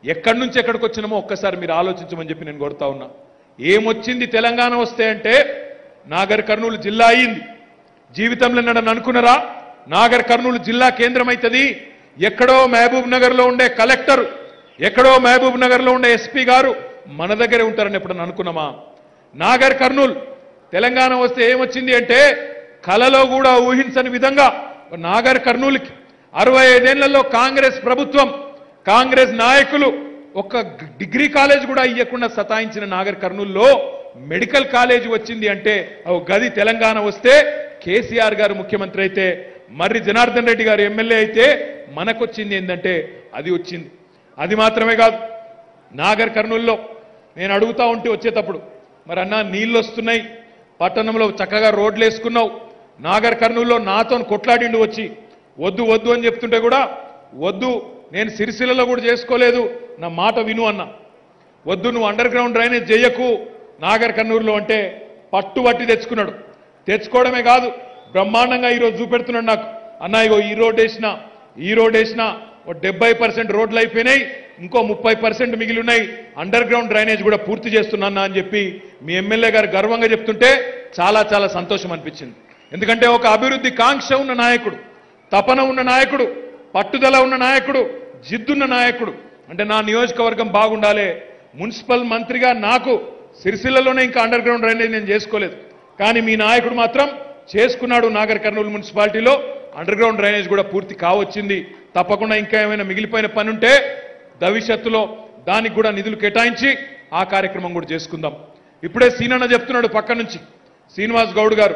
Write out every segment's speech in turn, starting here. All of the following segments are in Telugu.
ఎక్కడి నుంచి ఎక్కడికి వచ్చినామో ఒక్కసారి మీరు ఆలోచించమని చెప్పి నేను కోరుతా ఉన్నా ఏమొచ్చింది తెలంగాణ వస్తే అంటే నాగర్ కర్నూలు జిల్లా అయింది జీవితంలో నన్ను అనుకున్నారా నాగర్ కర్నూలు జిల్లా కేంద్రం అవుతుంది ఎక్కడో మహబూబ్ నగర్ లో ఉండే కలెక్టర్ ఎక్కడో మహబూబ్ నగర్ లో ఉండే ఎస్పీ గారు మన దగ్గరే ఉంటారని ఎప్పుడన్నా అనుకున్నామా నాగర్ కర్నూల్ తెలంగాణ వస్తే ఏమొచ్చింది అంటే కలలో కూడా ఊహించని విధంగా నాగర్ కర్నూలుకి అరవై ఐదేళ్లలో కాంగ్రెస్ ప్రభుత్వం కాంగ్రెస్ నాయకులు ఒక డిగ్రీ కాలేజ్ కూడా ఇవ్వకుండా సతాయించిన నాగర్ కర్నూల్లో మెడికల్ కాలేజ్ వచ్చింది అంటే ఓ గది తెలంగాణ వస్తే కేసీఆర్ గారు ముఖ్యమంత్రి అయితే మర్రి జనార్దన్ రెడ్డి గారు ఎమ్మెల్యే అయితే మనకొచ్చింది ఏంటంటే అది వచ్చింది అది మాత్రమే కాదు నాగర్ కర్నూల్లో నేను అడుగుతా ఉంటే వచ్చేటప్పుడు మరి అన్న నీళ్ళు వస్తున్నాయి పట్టణంలో చక్కగా రోడ్లు వేసుకున్నావు నాగర్ కర్నూల్లో నాతో కొట్లాడిండు వచ్చి వద్దు వద్దు అని చెప్తుంటే కూడా వద్దు నేను సిరిసిల్లలో కూడా చేసుకోలేదు నా మాట విను అన్న వద్దు నువ్వు అండర్ గ్రౌండ్ డ్రైనేజ్ చేయకు నాగర్ కర్నూలులో అంటే పట్టుబట్టి తెచ్చుకున్నాడు తెచ్చుకోవడమే కాదు బ్రహ్మాండంగా ఈరోజు చూపెడుతున్నాడు నాకు అన్న ఇగో ఈ రోడ్ వేసిన ఈ రోడ్ వేసిన ఓ డెబ్బై పర్సెంట్ రోడ్లు అయిపోయినాయి ఇంకో ముప్పై పర్సెంట్ మిగిలి ఉన్నాయి అండర్ గ్రౌండ్ డ్రైనేజ్ కూడా పూర్తి చేస్తున్నా అని చెప్పి మీ ఎమ్మెల్యే గారు గర్వంగా చెప్తుంటే చాలా చాలా సంతోషం అనిపించింది ఎందుకంటే ఒక అభివృద్ధి కాంక్ష ఉన్న నాయకుడు తపన ఉన్న నాయకుడు పట్టుదల ఉన్న నాయకుడు జిద్దున్న నాయకుడు అంటే నా నియోజకవర్గం బాగుండాలి మున్సిపల్ మంత్రిగా నాకు సిరిసిల్లలో ఇంకా అండర్ గ్రౌండ్ డ్రైనేజ్ నేను చేసుకోలేదు కానీ మీ నాయకుడు మాత్రం చేసుకున్నాడు నాగర్ కర్నూలు మున్సిపాలిటీలో అండర్ గ్రౌండ్ డ్రైనేజ్ కూడా పూర్తి కావచ్చింది తప్పకుండా ఇంకా ఏమైనా మిగిలిపోయిన పని ఉంటే భవిష్యత్తులో దానికి కూడా నిధులు కేటాయించి ఆ కార్యక్రమం కూడా చేసుకుందాం ఇప్పుడే సీనన్న చెప్తున్నాడు పక్క నుంచి శ్రీనివాస్ గౌడ్ గారు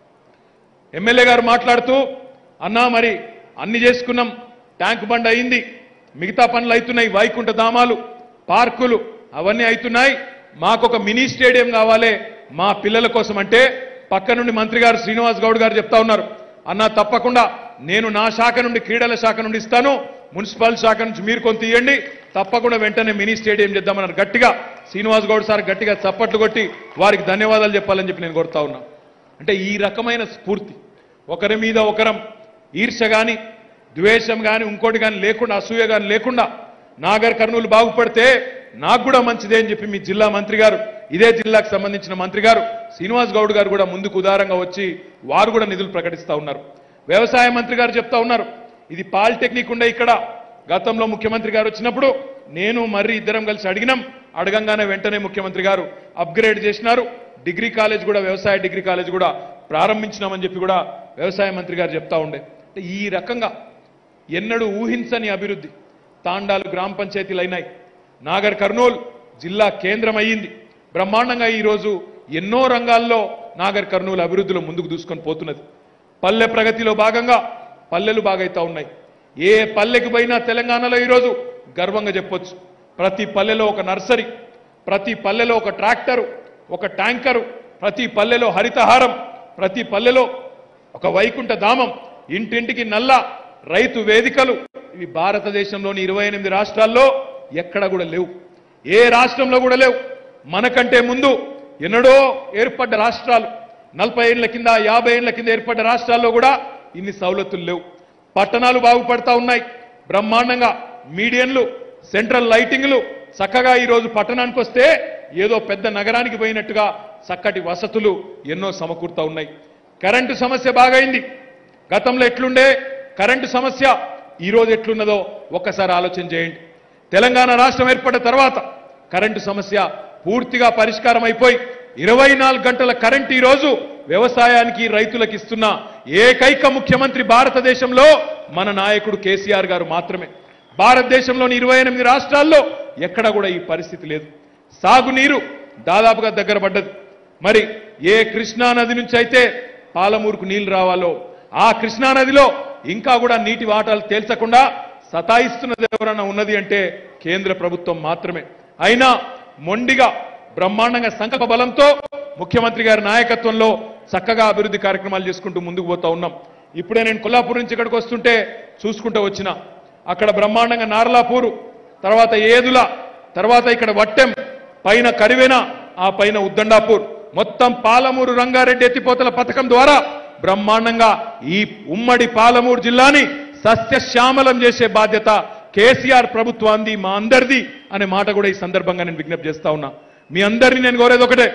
ఎమ్మెల్యే గారు మాట్లాడుతూ అన్నా మరి అన్ని చేసుకున్నాం ట్యాంక్ బండ్ అయింది మిగతా పనులు అవుతున్నాయి వైకుంఠ ధామాలు పార్కులు అవన్నీ అవుతున్నాయి మాకొక మినీ స్టేడియం కావాలి మా పిల్లల కోసం అంటే పక్క నుండి మంత్రి గారు శ్రీనివాస్ గౌడ్ గారు చెప్తా ఉన్నారు అన్నా తప్పకుండా నేను నా శాఖ నుండి క్రీడల శాఖ నుండి ఇస్తాను మున్సిపల్ శాఖ నుంచి మీరు కొంత ఇవ్వండి తప్పకుండా వెంటనే మినీ స్టేడియం చేద్దామన్నారు గట్టిగా శ్రీనివాస్ గౌడ్ సార్ గట్టిగా చప్పట్లు కొట్టి వారికి ధన్యవాదాలు చెప్పాలని చెప్పి నేను కోరుతా ఉన్నా అంటే ఈ రకమైన స్ఫూర్తి ఒకరి మీద ఒకరం ఈర్ష గాని ద్వేషం గాని ఇంకోటి గాని లేకుండా అసూయ గాని లేకుండా నాగర్ కర్నూలు బాగుపడితే నాకు కూడా మంచిదే అని చెప్పి మీ జిల్లా మంత్రి గారు ఇదే జిల్లాకు సంబంధించిన మంత్రి గారు శ్రీనివాస్ గౌడ్ గారు కూడా ముందుకు ఉదారంగా వచ్చి వారు కూడా నిధులు ప్రకటిస్తా ఉన్నారు వ్యవసాయ మంత్రి గారు చెప్తా ఉన్నారు ఇది పాలిటెక్నిక్ ఉండే ఇక్కడ గతంలో ముఖ్యమంత్రి గారు వచ్చినప్పుడు నేను మర్రి ఇద్దరం కలిసి అడిగినాం అడగంగానే వెంటనే ముఖ్యమంత్రి గారు అప్గ్రేడ్ చేసినారు డిగ్రీ కాలేజ్ కూడా వ్యవసాయ డిగ్రీ కాలేజ్ కూడా ప్రారంభించినామని చెప్పి కూడా వ్యవసాయ మంత్రి గారు చెప్తా ఉండే అంటే ఈ రకంగా ఎన్నడూ ఊహించని అభివృద్ధి తాండాలు గ్రామ పంచాయతీలు అయినాయి నాగర్ కర్నూల్ జిల్లా కేంద్రం అయ్యింది బ్రహ్మాండంగా ఈరోజు ఎన్నో రంగాల్లో నాగర్ కర్నూలు అభివృద్ధిలో ముందుకు దూసుకొని పోతున్నది పల్లె ప్రగతిలో భాగంగా పల్లెలు బాగైతా ఉన్నాయి ఏ పల్లెకి పోయినా తెలంగాణలో ఈరోజు గర్వంగా చెప్పొచ్చు ప్రతి పల్లెలో ఒక నర్సరీ ప్రతి పల్లెలో ఒక ట్రాక్టరు ఒక ట్యాంకరు ప్రతి పల్లెలో హరితహారం ప్రతి పల్లెలో ఒక వైకుంఠ ధామం ఇంటింటికి నల్ల రైతు వేదికలు ఇవి భారతదేశంలోని ఇరవై ఎనిమిది రాష్ట్రాల్లో ఎక్కడ కూడా లేవు ఏ రాష్ట్రంలో కూడా లేవు మనకంటే ముందు ఎన్నడో ఏర్పడ్డ రాష్ట్రాలు నలభై ఏళ్ల కింద యాభై ఏళ్ల కింద ఏర్పడ్డ రాష్ట్రాల్లో కూడా ఇన్ని సవలతులు లేవు పట్టణాలు బాగుపడతా ఉన్నాయి బ్రహ్మాండంగా మీడియన్లు సెంట్రల్ లైటింగ్లు చక్కగా ఈరోజు పట్టణానికి వస్తే ఏదో పెద్ద నగరానికి పోయినట్టుగా చక్కటి వసతులు ఎన్నో సమకూరుతా ఉన్నాయి కరెంటు సమస్య బాగైంది గతంలో ఎట్లుండే కరెంటు సమస్య ఈ రోజు ఎట్లున్నదో ఒక్కసారి ఆలోచన చేయండి తెలంగాణ రాష్ట్రం ఏర్పడిన తర్వాత కరెంటు సమస్య పూర్తిగా పరిష్కారం అయిపోయి ఇరవై నాలుగు గంటల కరెంట్ ఈ రోజు వ్యవసాయానికి రైతులకు ఇస్తున్న ఏకైక ముఖ్యమంత్రి భారతదేశంలో మన నాయకుడు కేసీఆర్ గారు మాత్రమే భారతదేశంలోని ఇరవై ఎనిమిది రాష్ట్రాల్లో ఎక్కడ కూడా ఈ పరిస్థితి లేదు సాగునీరు దాదాపుగా దగ్గర పడ్డది మరి ఏ కృష్ణా నది నుంచి అయితే పాలమూరుకు నీళ్లు రావాలో ఆ కృష్ణా నదిలో ఇంకా కూడా నీటి వాటాలు తేల్చకుండా సతాయిస్తున్నది ఎవరైనా ఉన్నది అంటే కేంద్ర ప్రభుత్వం మాత్రమే అయినా మొండిగా బ్రహ్మాండంగా సంకల్ప బలంతో ముఖ్యమంత్రి గారి నాయకత్వంలో చక్కగా అభివృద్ధి కార్యక్రమాలు చేసుకుంటూ ముందుకు పోతా ఉన్నాం ఇప్పుడే నేను కొల్లాపూర్ నుంచి ఇక్కడికి వస్తుంటే చూసుకుంటూ వచ్చిన అక్కడ బ్రహ్మాండంగా నార్లాపూరు తర్వాత ఏదుల తర్వాత ఇక్కడ వట్టెం పైన కరివెన ఆ పైన ఉద్దండాపూర్ మొత్తం పాలమూరు రంగారెడ్డి ఎత్తిపోతల పథకం ద్వారా బ్రహ్మాండంగా ఈ ఉమ్మడి పాలమూరు జిల్లాని సస్యశ్యామలం చేసే బాధ్యత కేసీఆర్ ప్రభుత్వాన్ని మా అందరిది అనే మాట కూడా ఈ సందర్భంగా నేను విజ్ఞప్తి చేస్తా ఉన్నా మీ అందరినీ నేను కోరేది ఒకటే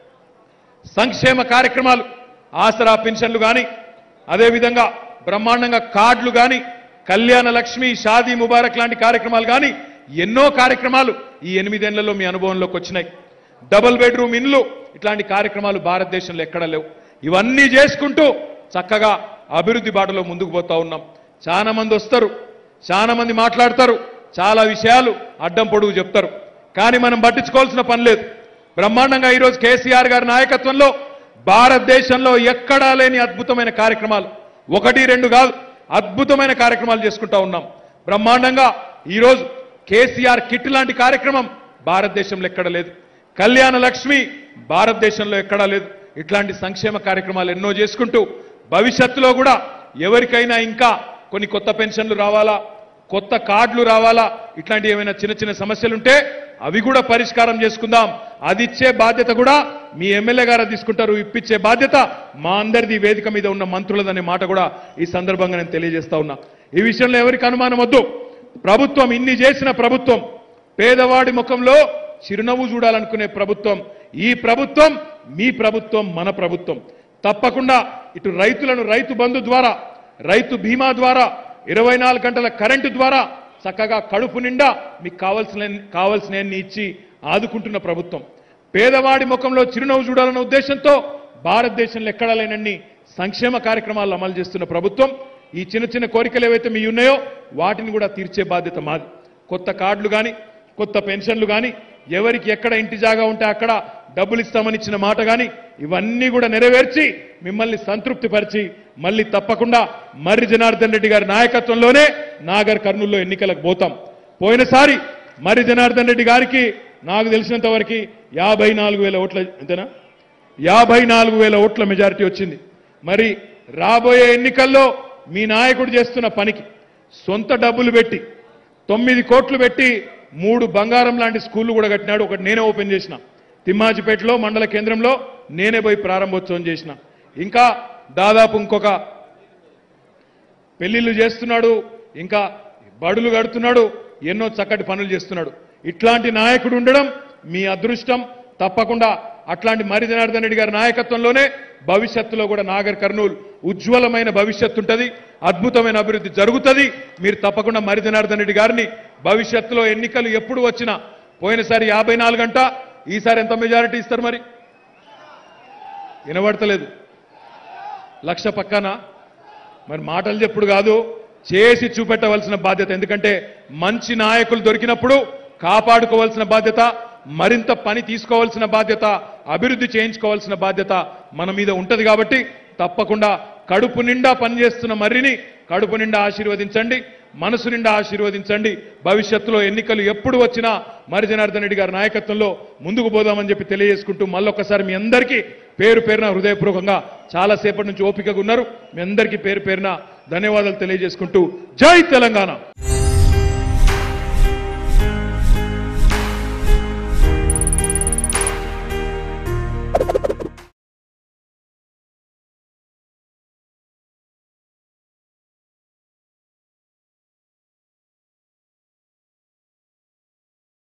సంక్షేమ కార్యక్రమాలు ఆసరా పెన్షన్లు కానీ అదేవిధంగా బ్రహ్మాండంగా కార్డులు కానీ కళ్యాణ లక్ష్మి షాదీ ముబారక్ లాంటి కార్యక్రమాలు కానీ ఎన్నో కార్యక్రమాలు ఈ ఎనిమిదేళ్లలో మీ అనుభవంలోకి వచ్చినాయి డబుల్ బెడ్రూమ్ ఇండ్లు ఇట్లాంటి కార్యక్రమాలు భారతదేశంలో ఎక్కడ లేవు ఇవన్నీ చేసుకుంటూ చక్కగా అభివృద్ధి బాటలో ముందుకు పోతా ఉన్నాం చాలా మంది వస్తారు చాలా మంది మాట్లాడతారు చాలా విషయాలు అడ్డం పొడుగు చెప్తారు కానీ మనం పట్టించుకోవాల్సిన పని లేదు బ్రహ్మాండంగా ఈరోజు కేసీఆర్ గారి నాయకత్వంలో భారతదేశంలో ఎక్కడా లేని అద్భుతమైన కార్యక్రమాలు ఒకటి రెండు కాదు అద్భుతమైన కార్యక్రమాలు చేసుకుంటా ఉన్నాం బ్రహ్మాండంగా ఈరోజు కేసీఆర్ కిట్ లాంటి కార్యక్రమం భారతదేశంలో ఎక్కడ లేదు కళ్యాణ లక్ష్మి భారతదేశంలో ఎక్కడా లేదు ఇట్లాంటి సంక్షేమ కార్యక్రమాలు ఎన్నో చేసుకుంటూ భవిష్యత్తులో కూడా ఎవరికైనా ఇంకా కొన్ని కొత్త పెన్షన్లు రావాలా కొత్త కార్డులు రావాలా ఇట్లాంటి ఏమైనా చిన్న చిన్న సమస్యలుంటే అవి కూడా పరిష్కారం చేసుకుందాం అది ఇచ్చే బాధ్యత కూడా మీ ఎమ్మెల్యే గారు తీసుకుంటారు ఇప్పించే బాధ్యత మా అందరిది వేదిక మీద ఉన్న మంత్రులదనే మాట కూడా ఈ సందర్భంగా నేను తెలియజేస్తా ఉన్నా ఈ విషయంలో ఎవరికి అనుమానం వద్దు ప్రభుత్వం ఇన్ని చేసిన ప్రభుత్వం పేదవాడి ముఖంలో చిరునవ్వు చూడాలనుకునే ప్రభుత్వం ఈ ప్రభుత్వం మీ ప్రభుత్వం మన ప్రభుత్వం తప్పకుండా ఇటు రైతులను రైతు బంధు ద్వారా రైతు బీమా ద్వారా ఇరవై నాలుగు గంటల కరెంటు ద్వారా చక్కగా కడుపు నిండా మీకు కావాల్సిన కావాల్సినవన్నీ ఇచ్చి ఆదుకుంటున్న ప్రభుత్వం పేదవాడి ముఖంలో చిరునవ్వు చూడాలన్న ఉద్దేశంతో భారతదేశంలో ఎక్కడా లేనన్ని సంక్షేమ కార్యక్రమాలు అమలు చేస్తున్న ప్రభుత్వం ఈ చిన్న చిన్న కోరికలు ఏవైతే మీ ఉన్నాయో వాటిని కూడా తీర్చే బాధ్యత మాది కొత్త కార్డులు కానీ కొత్త పెన్షన్లు కానీ ఎవరికి ఎక్కడ ఇంటి జాగా ఉంటే అక్కడ డబ్బులు ఇస్తామని ఇచ్చిన మాట కానీ ఇవన్నీ కూడా నెరవేర్చి మిమ్మల్ని సంతృప్తిపరిచి మళ్ళీ తప్పకుండా మర్రి జనార్దన్ రెడ్డి గారి నాయకత్వంలోనే నాగర్ కర్నూల్లో ఎన్నికలకు పోతాం పోయినసారి మర్రి జనార్దన్ రెడ్డి గారికి నాకు తెలిసినంత వరకు యాభై నాలుగు వేల ఓట్ల అంతేనా యాభై నాలుగు వేల ఓట్ల మెజారిటీ వచ్చింది మరి రాబోయే ఎన్నికల్లో మీ నాయకుడు చేస్తున్న పనికి సొంత డబ్బులు పెట్టి తొమ్మిది కోట్లు పెట్టి మూడు బంగారం లాంటి స్కూళ్ళు కూడా కట్టినాడు ఒకటి నేనే ఓపెన్ చేసిన తిమ్మాజిపేటలో మండల కేంద్రంలో నేనే పోయి ప్రారంభోత్సవం చేసిన ఇంకా దాదాపు ఇంకొక పెళ్లిళ్ళు చేస్తున్నాడు ఇంకా బడులు కడుతున్నాడు ఎన్నో చక్కటి పనులు చేస్తున్నాడు ఇట్లాంటి నాయకుడు ఉండడం మీ అదృష్టం తప్పకుండా అట్లాంటి మరి జనార్దన్ రెడ్డి గారి నాయకత్వంలోనే భవిష్యత్తులో కూడా నాగర్ కర్నూలు ఉజ్వలమైన భవిష్యత్తు ఉంటుంది అద్భుతమైన అభివృద్ధి జరుగుతుంది మీరు తప్పకుండా మరి జనార్దన్ రెడ్డి గారిని భవిష్యత్తులో ఎన్నికలు ఎప్పుడు వచ్చినా పోయినసారి యాభై నాలుగు గంట ఈసారి ఎంత మెజారిటీ ఇస్తారు మరి వినబడతలేదు లక్ష పక్కన మరి మాటలు చెప్పుడు కాదు చేసి చూపెట్టవలసిన బాధ్యత ఎందుకంటే మంచి నాయకులు దొరికినప్పుడు కాపాడుకోవాల్సిన బాధ్యత మరింత పని తీసుకోవాల్సిన బాధ్యత అభివృద్ధి చేయించుకోవాల్సిన బాధ్యత మన మీద ఉంటది కాబట్టి తప్పకుండా కడుపు నిండా పనిచేస్తున్న మర్రిని కడుపు నిండా ఆశీర్వదించండి మనసు నిండా ఆశీర్వదించండి భవిష్యత్తులో ఎన్నికలు ఎప్పుడు వచ్చినా మరి జనార్దన్ రెడ్డి గారి నాయకత్వంలో ముందుకు పోదామని చెప్పి తెలియజేసుకుంటూ మళ్ళొక్కసారి మీ అందరికీ పేరు పేరున హృదయపూర్వకంగా చాలాసేపటి నుంచి ఓపికగా ఉన్నారు మీ అందరికీ పేరు పేరున ధన్యవాదాలు తెలియజేసుకుంటూ జై తెలంగాణ